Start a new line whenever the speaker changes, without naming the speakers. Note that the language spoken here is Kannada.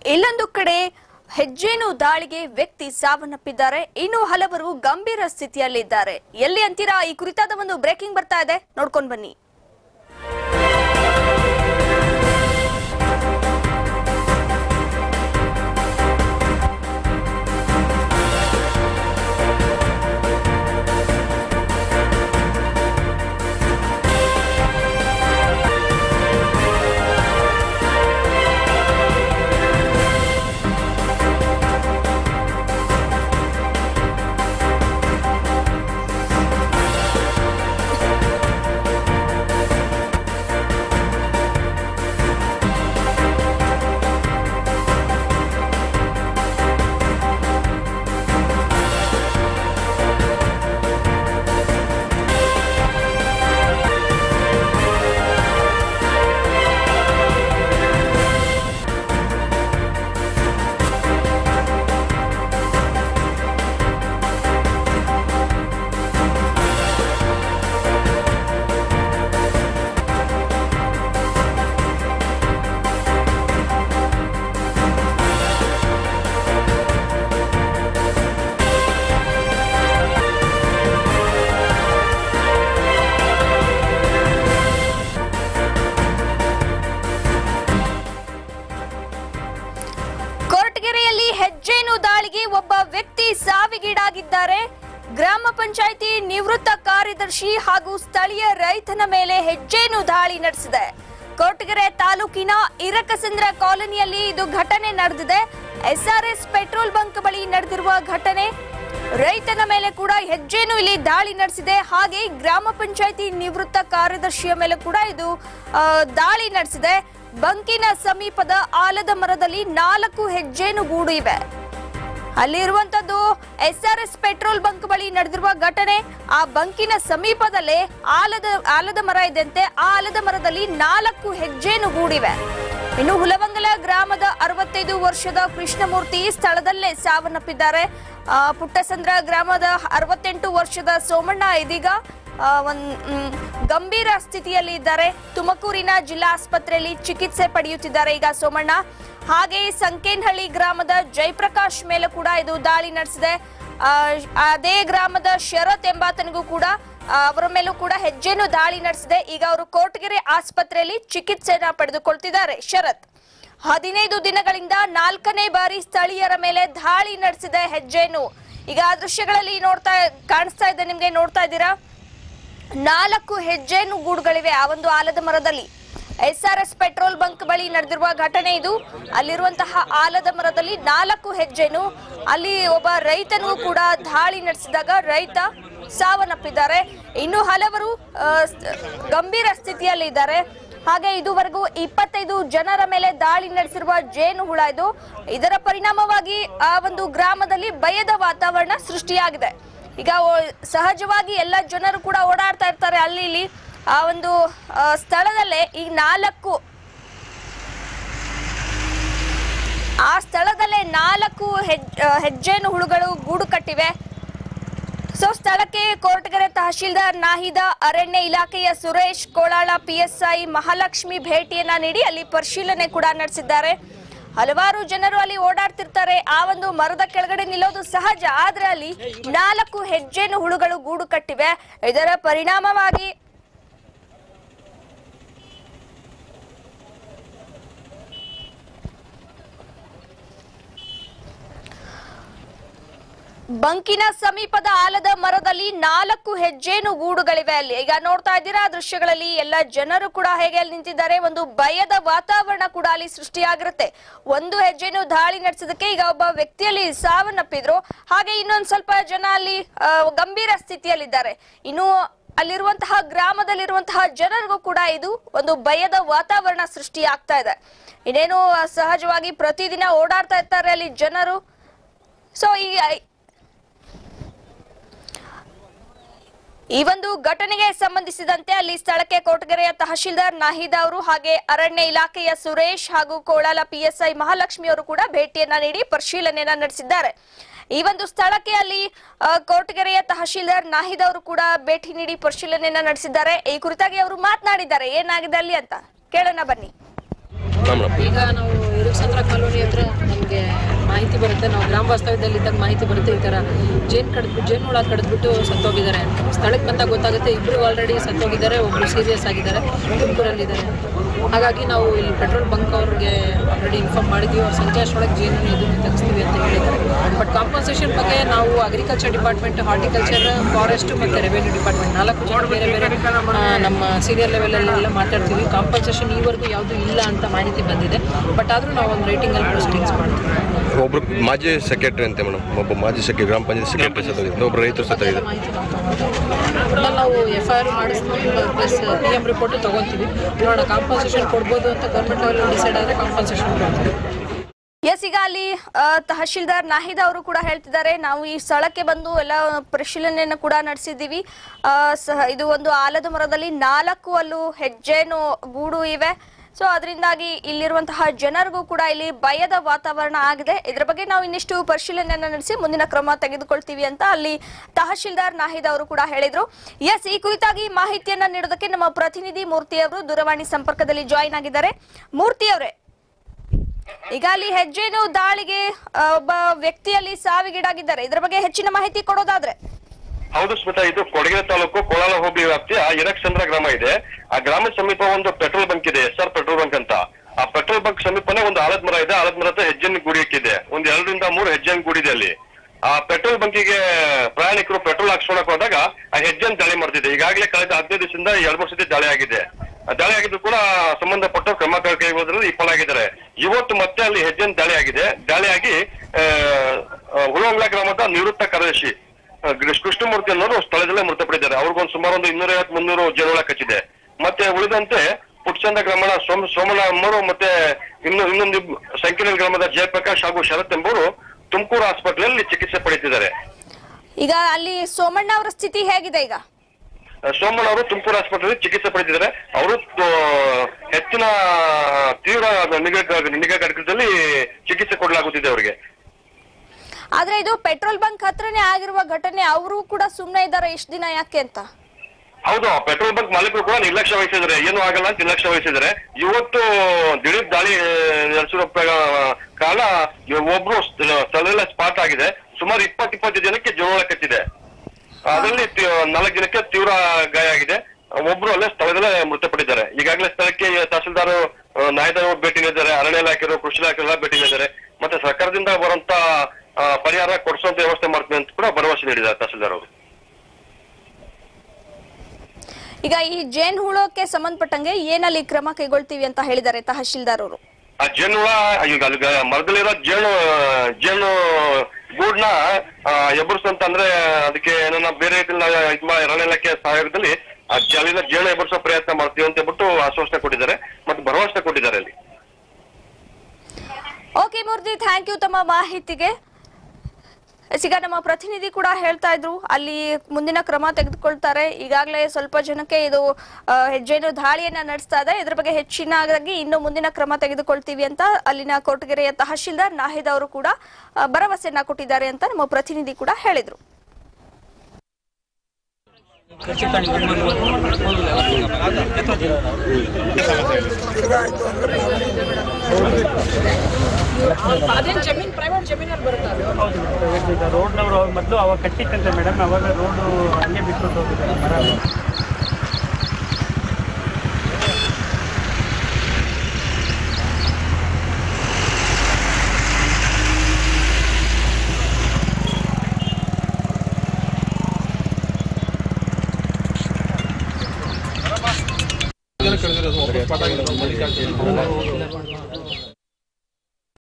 ಇಲ್ಲೊಂದು ಕಡೆ ಹೆಜ್ಜೇನು ದಾಳಿಗೆ ವ್ಯಕ್ತಿ ಸಾವನ್ನಪ್ಪಿದ್ದಾರೆ ಇನ್ನು ಹಲವರು ಗಂಭೀರ ಸ್ಥಿತಿಯಲ್ಲಿದ್ದಾರೆ ಎಲ್ಲಿ ಅಂತೀರಾ ಈ ಕುರಿತಾದ ಒಂದು ಬ್ರೇಕಿಂಗ್ ಬರ್ತಾ ಇದೆ ನೋಡ್ಕೊಂಡ್ ಬನ್ನಿ ಕೊರಟಗೆರೆಯಲ್ಲಿ ಹೆಜ್ಜೇನು ದಾಳಿಗೆ ಒಬ್ಬ ವ್ಯಕ್ತಿ ಸಾವಿಗೀಡಾಗಿದ್ದಾರೆ ಗ್ರಾಮ ಪಂಚಾಯಿತಿ ನಿವೃತ್ತ ಕಾರ್ಯದರ್ಶಿ ಹಾಗೂ ಸ್ಥಳೀಯ ರೈತನ ಮೇಲೆ ಹೆಜ್ಜೇನು ದಾಳಿ ನಡೆಸಿದೆ ಕೊರಟಗೆರೆ ತಾಲೂಕಿನ ಇರಕಸಂದ್ರ ಕಾಲೋನಿಯಲ್ಲಿ ಇದು ಘಟನೆ ನಡೆದಿದೆ ಎಸ್ಆರ್ಎಸ್ ಪೆಟ್ರೋಲ್ ಬಂಕ್ ಬಳಿ ನಡೆದಿರುವ ಘಟನೆ ರೈತನ ಮೇಲೆ ಕೂಡ ಹೆಜ್ಜೇನು ಇಲ್ಲಿ ದಾಳಿ ನಡೆಸಿದೆ ಹಾಗೆ ಗ್ರಾಮ ಪಂಚಾಯಿತಿ ನಿವೃತ್ತ ಕಾರ್ಯದರ್ಶಿಯ ಮೇಲೆ ಕೂಡ ಇದು ಆ, ದಾಳಿ ನಡೆಸಿದೆ ಬಂಕಿನ ಸಮೀಪದ ಆಲದ ಮರದಲ್ಲಿ ನಾಲ್ಕು ಹೆಜ್ಜೇನು ಗೂಡು ಇವೆ ಅಲ್ಲಿರುವಂತದ್ದು S R S petrol bunk ಬಳಿ ನಡೆದಿರುವ ಘಟನೆ ಆ ಬಂಕಿನ ಸಮೀಪದಲ್ಲೇ ಆಲದ ಆಲದ ಮರ ಇದೆಯಂತೆ ಆ ಆಲದ ಮರದಲ್ಲಿ ನಾಲ್ಕು ಹೆಜ್ಜೇನು ಗೂಡಿವೆ ಇನ್ನು ಹುಲವಂಗಲ ಗ್ರಾಮದ ಅರವತ್ತೈದು ವರ್ಷದ ಕೃಷ್ಣಮೂರ್ತಿ ಸ್ಥಳದಲ್ಲೇ ಸಾವನ್ನಪ್ಪಿದ್ದಾರೆ ಆ, ಪುಟ್ಟಸಂದ್ರ ಗ್ರಾಮದ ಅರವತ್ತೆಂಟು ವರ್ಷದ ಸೋಮಣ್ಣ ಇದೀಗ ಆ, ಒಂದ್ ಮ್, ಗಂಭೀರ ಸ್ಥಿತಿಯಲ್ಲಿ ಇದ್ದಾರೆ ತುಮಕೂರಿನ ಜಿಲ್ಲಾ ಆಸ್ಪತ್ರೆಯಲ್ಲಿ ಚಿಕಿತ್ಸೆ ಪಡೆಯುತ್ತಿದ್ದಾರೆ ಈಗ ಸೋಮಣ್ಣ ಹಾಗೆ ಸಂಕೇನಹಳ್ಳಿ ಗ್ರಾಮದ ಜಯಪ್ರಕಾಶ್ ಮೇಲೆ ಕೂಡ ಇದು ದಾಳಿ ನಡೆಸಿದೆ ಆ, ಅದೇ ಗ್ರಾಮದ ಶರತ್ ಎಂಬಾತನಿಗೂ ಕೂಡ ಆ, ಅವರ ಮೇಲೂ ಕೂಡ ಹೆಜ್ಜೆನು ದಾಳಿ ನಡೆಸಿದೆ ಈಗ ಅವರು ಕೋಟಗೆರೆ ಆಸ್ಪತ್ರೆಯಲ್ಲಿ ಚಿಕಿತ್ಸೆನ ಪಡೆದುಕೊಳ್ತಿದ್ದಾರೆ ಶರತ್ ಹದಿನೈದು ದಿನಗಳಿಂದ ನಾಲ್ಕನೇ ಬಾರಿ ಸ್ಥಳೀಯರ ಮೇಲೆ ದಾಳಿ ನಡೆಸಿದೆ ಹೆಜ್ಜೆನು ಈಗ ಆ ದೃಶ್ಯಗಳಲ್ಲಿ ನೋಡ್ತಾ ಕಾಣಿಸ್ತಾ ಇದೆ ನಿಮ್ಗೆ ನೋಡ್ತಾ ಇದ್ದೀರಾ ನಾಲ್ಕು ಹೆಜ್ಜೆನು ಗೂಡುಗಳಿವೆ ಆ ಒಂದು ಆಲದ ಮರದಲ್ಲಿ S R S petrol bunk ಬಳಿ ನಡೆದಿರುವ ಘಟನೆ ಇದು ಅಲ್ಲಿರುವಂತಹ ಆಲದ ಮರದಲ್ಲಿ ನಾಲ್ಕು ಹೆಜ್ಜೆನು ಅಲ್ಲಿ ಒಬ್ಬ ರೈತನಿಗೂ ಕೂಡ ದಾಳಿ ನಡೆಸಿದಾಗ ರೈತ ಸಾವನ್ನಪ್ಪಿದ್ದಾರೆ ಇನ್ನು ಹಲವರು ಆ, ಸ್- ಗಂಭೀರ ಸ್ಥಿತಿಯಲ್ಲಿ ಇದ್ದಾರೆ ಹಾಗೆ ಇದುವರೆಗೂ ಇಪ್ಪತ್ತೈದು ಜನರ ಮೇಲೆ ದಾಳಿ ನಡೆಸಿರುವ ಜೇನು ಹುಳ ಇದು ಇದರ ಪರಿಣಾಮವಾಗಿ ಆ ಒಂದು ಗ್ರಾಮದಲ್ಲಿ ಭಯದ ವಾತಾವರಣ ಸೃಷ್ಟಿಯಾಗಿದೆ ಈಗ ಓ- ಸಹಜವಾಗಿ ಎಲ್ಲ ಜನರು ಕೂಡ ಓಡಾಡ್ತಾ ಇರ್ತಾರೆ ಅಲ್ಲಿ ಇಲ್ಲಿ ಆ ಒಂದು ಆ, ಸ್ಥಳದಲ್ಲೇ ಈ ನಾಲ್ಕು ಆ ಸ್ಥಳದಲ್ಲೇ ನಾಲ್ಕು ಹೆಜ್- ಆ, ಹೆಜ್ಜೆನು ಹುಳುಗಳು ಗೂಡು ಕಟ್ಟಿವೆ ಸೊ ಸ್ಥಳಕ್ಕೆ ಕೊರಟಗೆರೆ ತಹಶೀಲ್ದಾರ್ ನಾಹಿದ ಅರಣ್ಯ ಇಲಾಖೆಯ ಸುರೇಶ್ ಕೋಳಾಳ ಪಿಎಸ್ಐ ಮಹಾಲಕ್ಷ್ಮಿ ಭೇಟಿಯನ್ನ ನೀಡಿ ಅಲ್ಲಿ ಪರಿಶೀಲನೆ ಕೂಡ ನಡೆಸಿದ್ದಾರೆ ಹಲವಾರು ಜನರು ಅಲ್ಲಿ ಓಡಾಡ್ತಿರ್ತಾರೆ ಆ ಒಂದು ಮರದ ಕೆಳಗಡೆ ನಿಲ್ಲೋದು ಸಹಜ ಆದ್ರೆ ಅಲ್ಲಿ ನಾಲ್ಕು ಹೆಜ್ಜೆನು ಹುಳುಗಳು ಗೂಡು ಕಟ್ಟಿವೆ ಇದರ ಪರಿಣಾಮವಾಗಿ ಬಂಕಿನ ಸಮೀಪದ ಆಲದ ಮರದಲ್ಲಿ ನಾಲ್ಕು ಹೆಜ್ಜೇನು ಗೂಡುಗಳಿವೆ ಅಲ್ಲಿ ಈಗ ನೋಡ್ತಾ ಇದ್ದೀರಾ ಆ ದೃಶ್ಯಗಳಲ್ಲಿ ಎಲ್ಲ ಜನರು ಕೂಡ ಹೇಗೆ ಅಲ್ಲಿ ನಿಂತಿದ್ದಾರೆ ಒಂದು ಭಯದ ವಾತಾವರಣ ಕೂಡ ಅಲ್ಲಿ ಸೃಷ್ಟಿಯಾಗಿರುತ್ತೆ ಒಂದು ಹೆಜ್ಜೆನು ದಾಳಿ ನಡೆಸೋದಕ್ಕೆ ಈಗ ಒಬ್ಬ ವ್ಯಕ್ತಿಯಲ್ಲಿ ಸಾವನ್ನಪ್ಪಿದ್ರು ಹಾಗೆ ಇನ್ನೊಂದ್ ಸ್ವಲ್ಪ ಜನ ಅಲ್ಲಿ ಆ, ಗಂಭೀರ ಸ್ಥಿತಿಯಲ್ಲಿದ್ದಾರೆ ಇನ್ನು ಅಲ್ಲಿರುವಂತಹ ಗ್ರಾಮದಲ್ಲಿರುವಂತಹ ಜನರಿಗೂ ಕೂಡ ಇದು ಒಂದು ಭಯದ ವಾತಾವರಣ ಸೃಷ್ಟಿ ಆಗ್ತಾ ಇದೆ ಇನ್ನೇನು ಆ, ಸಹಜವಾಗಿ ಪ್ರತಿದಿನ ಓಡಾಡ್ತಾ ಇರ್ತಾರೆ ಅಲ್ಲಿ ಜನರು ಸೊ ಈ ಈ ಒಂದು ಘಟನೆಗೆ ಸಂಬಂಧಿಸಿದಂತೆ ಅಲ್ಲಿ ಸ್ಥಳಕ್ಕೆ ಕೊರಟಗೆರೆಯ ತಹಶೀಲ್ದಾರ್ ನಾಹಿದ್ ಅವರು ಹಾಗೆ ಅರಣ್ಯ ಇಲಾಖೆಯ ಸುರೇಶ್ ಹಾಗೂ ಕೋಳಾಲ ಪಿಎಸ್ಐ ಮಹಾಲಕ್ಷ್ಮಿ ಅವರು ಕೂಡ ಭೇಟಿಯನ್ನ ನೀಡಿ ಪರಿಶೀಲನೆಯನ್ನ ನಡೆಸಿದ್ದಾರೆ ಈ ಒಂದು ಸ್ಥಳಕ್ಕೆ ಅಲ್ಲಿ ಆ, ಕೊರಟಗೆರೆಯ ತಹಶೀಲ್ದಾರ್ ನಾಹಿದ್ ಅವರು ಕೂಡ ಭೇಟಿ ನೀಡಿ ಪರಿಶೀಲನೆಯನ್ನ ನಡೆಸಿದ್ದಾರೆ ಈ ಕುರಿತಾಗಿ ಅವರು ಮಾತನಾಡಿದ್ದಾರೆ ಏನಾಗಿದೆ ಅಲ್ಲಿ ಅಂತ ಕೇಳೋಣ ಬನ್ನಿ
ನಮ್ರಪ್ಪ
ಈಗ ನಾವು
ಅಲೆಕ್ಸಾಂದ್ರ ಕಾಲೋನಿ ಹತ್ರ ನಮಗೆ ಮಾಹಿತಿ ಬರುತ್ತೆ ನಾವು ಗ್ರಾಮ ವಾಸ್ತವ್ಯದಲ್ಲಿದ್ದಾಗ ಮಾಹಿತಿ ಬರುತ್ತೆ ಈ ಥರ ಜೇನು ಕಡಿದ್ಬಿಟ್ಟು ಜೇನು ಹುಳ ಕಡಿದ್ಬಿಟ್ಟು ಸತ್ತೋಗಿದ್ದಾರೆ ಅಂತ ಸ್ಥಳಕ್ಕೆ ಬಂದಾಗ ಗೊತ್ತಾಗುತ್ತೆ ಇಬ್ಬರು ಆಲ್ರೆಡಿ ಸತ್ತೋಗಿದ್ದಾರೆ ಒಬ್ಬರು ಸೀರಿಯಸ್ ಆಗಿದ್ದಾರೆ ತುಮಕೂರಲ್ಲಿದ್ದಾರೆ ಹಾಗಾಗಿ ನಾವು ಇಲ್ಲಿ ಪೆಟ್ರೋಲ್ ಬಂಕ್ ಅವ್ರಿಗೆ ಆಲ್ರೆಡಿ ಇನ್ಫಾರ್ಮ್ ಮಾಡಿದ್ವಿ ಅವ್ರು ಸಂಜೆ ಅಷ್ಟರೊಳಗೆ ಜೇನು ಇದನ್ನು ತೆಗಿಸ್ತೀವಿ ಅಂತ ಹೇಳಿದ್ದಾರೆ ಬಟ್ ಕಾಂಪನ್ಸೇಷನ್ ಬಗ್ಗೆ ನಾವು ಅಗ್ರಿಕಲ್ಚರ್ ಡಿಪಾರ್ಟ್ಮೆಂಟ್ ಹಾರ್ಟಿಕಲ್ಚರ್ ಫಾರೆಸ್ಟ್ ಮತ್ತು ರೆವೆನ್ಯೂ ಡಿಪಾರ್ಟ್ಮೆಂಟ್ ನಾಲ್ಕು ಜನ ಬೇರೆ ಬೇರೆ ಆ, ನಮ್ಮ ಸೀನಿಯರ್ ಲೆವೆಲಲ್ಲೆಲ್ಲ ಮಾತಾಡ್ತೀವಿ ಕಾಂಪನ್ಸೇಷನ್ ಈವರೆಗೂ ಯಾವುದೂ ಇಲ್ಲ ಅಂತ ಮಾಹಿತಿ ಬಂದಿದೆ ಬಟ್ ಆದರೂ ನಾವು ಒಂದು ರೈಟಿಂಗಲ್ಲಿ ಪ್ರೊಸೀಡಿಂಗ್ಸ್ ಮಾಡ್ತೀವಿ
ಒಬ್ರು ಮಾಜಿ ಸೆಕ್ರೆಟರಿ ಅಂತೆ ಮೇಡಮ್ ಒಬ್ಬ ಮಾಜಿ ಸೆಕ್ರೆಟರಿ ಗ್ರಾಮ ಪಂಚಾಯತ್ ಸೆಕ್ರೆಟರಿ ಸತ್ತೋಗಿದೆ ಒಬ್ಬರು ರೈತರು ಸತ್ತೋಗಿದೆ
ಮಾಹಿತಿ ನಾವು ನಾವು ಎಫ್ ಐ ಆರ್ ಮಾಡಿಸ್ತೀವಿ ಪ್ಲಸ್ ಪಿ ಎಮ್ ರಿಪೋರ್ಟು ತೊಗೊತೀವಿ ನೋಡೋಣ ಕಾಂಪನ್ಸೇಷನ್ ಕೊಡ್ಬೋದು ಅಂತ ಗೌರ್ಮೆಂಟ್ ಲೆವೆಲ್ ಡಿಸೈಡ್ ಆದರೆ ಕಾಂಪನ್ಸೇಷನ್ ಕೊಡ್ತೀವಿ
ಎಸ್ ಈಗ ಅಲ್ಲಿ ಆ, ತಹಶೀಲ್ದಾರ್ ನಾಹಿದ್ ಅವರು ಕೂಡ ಹೇಳ್ತಿದ್ದಾರೆ ನಾವು ಈ ಸ್ಥಳಕ್ಕೆ ಬಂದು ಎಲ್ಲ ಪರಿಶೀಲನೆಯನ್ನು ಕೂಡ ನಡೆಸಿದ್ದೀವಿ ಆ, ಸಹ ಇದು ಒಂದು ಆಲದ ಮರದಲ್ಲಿ ನಾಲ್ಕು ಅಲ್ಲೂ ಹೆಜ್ಜೆನು ಗೂಡು ಇವೆ ಸೊ ಅದರಿಂದಾಗಿ ಇಲ್ಲಿರುವಂತಹ ಜನರಿಗೂ ಕೂಡ ಇಲ್ಲಿ ಭಯದ ವಾತಾವರಣ ಆಗಿದೆ ಇದ್ರ ಬಗ್ಗೆ ನಾವು ಇನ್ನಿಷ್ಟು ಪರಿಶೀಲನೆಯನ್ನ ನಡೆಸಿ ಮುಂದಿನ ಕ್ರಮ ತೆಗೆದುಕೊಳ್ತೀವಿ ಅಂತ ಅಲ್ಲಿ ತಹಶೀಲ್ದಾರ್ ನಾಹಿದ್ ಅವರು ಕೂಡ ಹೇಳಿದ್ರು ಎಸ್ ಈ ಕುರಿತಾಗಿ ಮಾಹಿತಿಯನ್ನ ನೀಡೋದಕ್ಕೆ ನಮ್ಮ ಪ್ರತಿನಿಧಿ ಮೂರ್ತಿ ಅವರು ದೂರವಾಣಿ ಸಂಪರ್ಕದಲ್ಲಿ ಜಾಯಿನ್ ಆಗಿದ್ದಾರೆ ಮೂರ್ತಿ ಅವರೇ ಈಗ ಅಲ್ಲಿ ಹೆಜ್ಜೆನು ದಾಳಿಗೆ ಆ, ಒಬ್ಬ ವ್ಯಕ್ತಿಯಲ್ಲಿ ಸಾವಿಗೀಡಾಗಿದ್ದಾರೆ ಇದರ ಬಗ್ಗೆ ಹೆಚ್ಚಿನ ಮಾಹಿತಿ ಕೊಡೋದಾದ್ರೆ
ಹೌದು ಸ್ಮಿತಾ ಇದು ಕೊಡಗಿನ ತಾಲೂಕು ಕೋಲಾರ ಹೋಬಳಿ ವ್ಯಾಪ್ತಿಯ ಇರಕ್ಸಂದ್ರ ಗ್ರಾಮ ಇದೆ ಆ ಗ್ರಾಮದ ಸಮೀಪ ಒಂದು ಪೆಟ್ರೋಲ್ ಬಂಕ್ ಇದೆ ಎಸ್ ಆರ್ ಪೆಟ್ರೋಲ್ ಬಂಕ್ ಅಂತ ಆ ಪೆಟ್ರೋಲ್ ಬಂಕ್ ಸಮೀಪನೇ ಒಂದು ಆಲದ ಮರ ಇದೆ ಆಲದ ಮರ ಹತ್ರ ಹೆಜ್ಜೆನ್ ಗುಡಿ ಇಕ್ಕಿದೆ ಒಂದು ಎರಡರಿಂದ ಮೂರು ಹೆಜ್ಜೆನ್ ಗುಡಿ ಇದೆ ಅಲ್ಲಿ ಆ ಪೆಟ್ರೋಲ್ ಬಂಕಿಗೆ ಪ್ರಯಾಣಿಕರು ಪೆಟ್ರೋಲ್ ಹಾಕ್ಸ್ಕೊಳಕ್ ಹೋದಾಗ ಆ ಹೆಜ್ಜೆನ್ ದಾಳಿ ಮಾಡ್ತಿದೆ ಈಗಾಗಲೇ ಕಳೆದ ಹದಿನೈದು ದಿವಸದಿಂದ ಎರಡು ಮೂರು ಸತಿ ದಾಳಿ ಆಗಿದೆ ಆ ದಾಳಿ ಆಗಿದ್ದು ಕೂಡ ಸಂಬಂಧಪಟ್ಟ ಕ್ರಮ ಕೈಗೊಳ್ಳೋದ್ರಲ್ಲಿ ವಿಫಲಾಗಿದ್ದಾರೆ ಇವತ್ತು ಮತ್ತೆ ಅಲ್ಲಿ ಹೆಜ್ಜೆನ್ ದಾಳಿ ಆಗಿದೆ ದಾಳಿಯಾಗಿ ಹುಳಂಗ್ಲ ಗ್ರಾಮದ ನಿವೃತ್ತ ಕಾರ್ಯದರ್ಶಿ ಆ, ಗಿರೀಶ್ ಕೃಷ್ಣಮೂರ್ತಿ ಅನ್ನೋರು ಸ್ಥಳದಲ್ಲೇ ಮೃತಪಟ್ಟಿದ್ದಾರೆ ಅವ್ರಿಗೊಂದು ಸುಮಾರು ಒಂದು ಇನ್ನೂರ ಐವತ್ ಮುನ್ನೂರು ಜನಗಳ ಕಚ್ಚಿದೆ ಮತ್ತೆ ಉಳಿದಂತೆ ಪುಟ್ಚಂದ ಗ್ರಾಮದ ಸೋಮ ಸೋಮಣ್ಣ ಅಮ್ಮರು ಮತ್ತೆ ಇನ್ನು ಇನ್ನೊಂದು ಇಬ್- ಸಂಕಿನಲ್ ಗ್ರಾಮದ ಜಯಪ್ರಕಾಶ್ ಹಾಗೂ ಶರತ್ ಎಂಬುವರು ತುಮಕೂರು ಆಸ್ಪತ್ರೆಯಲ್ಲಿ ಚಿಕಿತ್ಸೆ ಪಡೆಯುತ್ತಿದ್ದಾರೆ
ಈಗ ಅಲ್ಲಿ ಸೋಮಣ್ಣ ಅವರ ಸ್ಥಿತಿ ಹೇಗಿದೆ ಈಗ
ಆ, ಸೋಮಣ್ಣ ಅವರು ತುಮಕೂರು ಆಸ್ಪತ್ರೆಯಲ್ಲಿ ಚಿಕಿತ್ಸೆ ಪಡೆದಿದ್ದಾರೆ ಅವರು ಹೆಚ್ಚಿನ ತೀವ್ರ ನಿಗಾ ನಿಗಾ ಘಟಕದಲ್ಲಿ ಚಿಕಿತ್ಸೆ ಕೊಡಲಾಗುತ್ತಿದೆ ಅವರಿಗೆ
ಆದ್ರೆ ಇದು ಪೆಟ್ರೋಲ್ ಬಂಕ್ ಹತ್ರನೇ ಆಗಿರುವ ಘಟನೆ ಅವರು ಕೂಡ ಸುಮ್ಮನೆ ಇದ್ದಾರೆ ಇಷ್ಟು ದಿನ ಯಾಕೆ ಅಂತ
ಹೌದು ಪೆಟ್ರೋಲ್ ಬಂಕ್ ಮಾಲೀಕರು ಕೂಡ ನಿರ್ಲಕ್ಷ್ಯ ವಹಿಸಿದ್ದಾರೆ ಏನು ಆಗಲ್ಲ ಅಂತ ನಿರ್ಲಕ್ಷ್ಯ ವಹಿಸಿದ್ದಾರೆ ಇವತ್ತು ದಿಢೀರ್ ದಾಳಿ ನಡೆಸಿರೋ ಪ್ರ- ಕಾರಣ ಒಬ್ರು ಸ್ಥ- ಸ್ಥಳದಲ್ಲೇ ಸ್ಪಾಟ್ ಆಗಿದೆ ಸುಮಾರು ಇಪ್ಪತ್ತು ಇಪ್ಪತ್ತು ಜನಕ್ಕೆ ಜೋಳ ಕಚ್ಚಿದೆ ಅದರಲ್ಲಿ ತಿ- ನಾಲ್ಕು ಜನಕ್ಕೆ ತೀವ್ರ ಗಾಯ ಆಗಿದೆ ಒಬ್ರು ಅಲ್ಲೇ ಸ್ಥಳದಲ್ಲೇ ಮೃತಪಟ್ಟಿದ್ದಾರೆ ಈಗಾಗಲೇ ಸ್ಥಳಕ್ಕೆ ತಹಸೀಲ್ದಾರ್ ನಾಯದವರು ಭೇಟಿ ನೀಡಿದ್ದಾರೆ ಅರಣ್ಯ ಇಲಾಖೆಯವರು ಕೃಷಿ ಇಲಾಖೆ ಎಲ್ಲ ಭೇಟಿ ನೀಡಿದ್ದಾರೆ ಮತ್ತೆ ಸರ್ಕಾರದಿಂದ ಬರುವಂತ ಆ, ಪರಿಹಾರ ಕೊಡಿಸುವಂತ ವ್ಯವಸ್ಥೆ ಮಾಡ್ತೀನಿ ಅಂತ ಕೂಡ ಭರವಸೆ ನೀಡಿದ್ದಾರೆ ತಹಸೀಲ್ದಾರ್ ಅವರು
ಈಗ ಈ ಜೇನ್ ಹುಳಕ್ಕೆ ಸಂಬಂಧಪಟ್ಟಂಗೆ ಏನಲ್ಲಿ ಕ್ರಮ ಕೈಗೊಳ್ತೀವಿ ಅಂತ ಹೇಳಿದ್ದಾರೆ ತಹಶೀಲ್ದಾರ್ ಅವರು
ಆ ಜೇನುಳ ಈಗ ಅಲ್ಲಿ ಗ- ಮರದಲ್ಲಿರೋ ಜೇನು ಜೇನು ಗೂಡ್ನ ಎಬ್ಬರಿಸಂತ ಅಂದ್ರೆ ಅದಕ್ಕೆ ಏನನ್ನ ಬೇರೆ ರೀತಿಯಲ್ಲಿ ಇದ್ ಮಾ- ಅರಣ್ಯ ಇಲಾಖೆ ಸಹಯೋಗದಲ್ಲಿ ಆ ಜ- ಅಲ್ಲಿನ ಜೇನು ಎಬ್ಬರಿಸೋ ಪ್ರಯತ್ನ ಮಾಡ್ತೀವಿ ಅಂತ ಹೇಳ್ಬಿಟ್ಟು ಆಶ್ವಾಸನೆ ಕೊಟ್ಟಿದ್ದಾರೆ ಮತ್ತೆ ಭರವಸೆ ಕೊಟ್ಟಿದ್ದಾರೆ ಅಲ್ಲಿ
ಓಕೆ ಮೂರ್ತಿ ಥ್ಯಾಂಕ್ ಯು ತಮ್ಮ ಮಾಹಿತಿಗೆ ಎಸ್, ಈಗ ನಮ್ಮ ಪ್ರತಿನಿಧಿ ಕೂಡ ಹೇಳ್ತಾ ಇದ್ರು ಅಲ್ಲಿ ಮುಂದಿನ ಕ್ರಮ ತೆಗೆದುಕೊಳ್ತಾರೆ ಈಗಾಗಲೇ ಸ್ವಲ್ಪ ಜನಕ್ಕೆ ಇದು ಆ, ಹೆಜ್ಜೆನು ದಾಳಿಯನ್ನ ನಡೆಸ್ತಾ ಇದೆ ಇದ್ರ ಬಗ್ಗೆ ಹೆಚ್ಚಿನಾಗಿ ಇನ್ನು ಮುಂದಿನ ಕ್ರಮ ತೆಗೆದುಕೊಳ್ತೀವಿ ಅಂತ ಅಲ್ಲಿನ ಕೊರಟಗೆರೆಯ ತಹಶೀಲ್ದಾರ್ ನಾಹಿದ್ ಅವರು ಕೂಡ ಆ, ಭರವಸೆಯನ್ನ ಕೊಟ್ಟಿದ್ದಾರೆ ಅಂತ ನಮ್ಮ ಪ್ರತಿನಿಧಿ ಕೂಡ ಹೇಳಿದ್ರು
ಅದೇನು ಜಮೀನು ಪ್ರೈವೇಟ್ ಜಮೀನಲ್ಲಿ ಬರುತ್ತೆ ಅದು
ಹೌದು ಮೇಡಮ್ ಈಗ ರೋಡ್ನವರು ಮೊದಲು ಅವಾಗ ಕಟ್ಟಿತ್ತಂತೆ ಮೇಡಮ್ ಅವಾಗ ರೋಡು ಹಂಗೆ ಬಿಟ್ಬಿಟ್ಟು ಹೋಗಿದ್ದಾರೆ ಮರ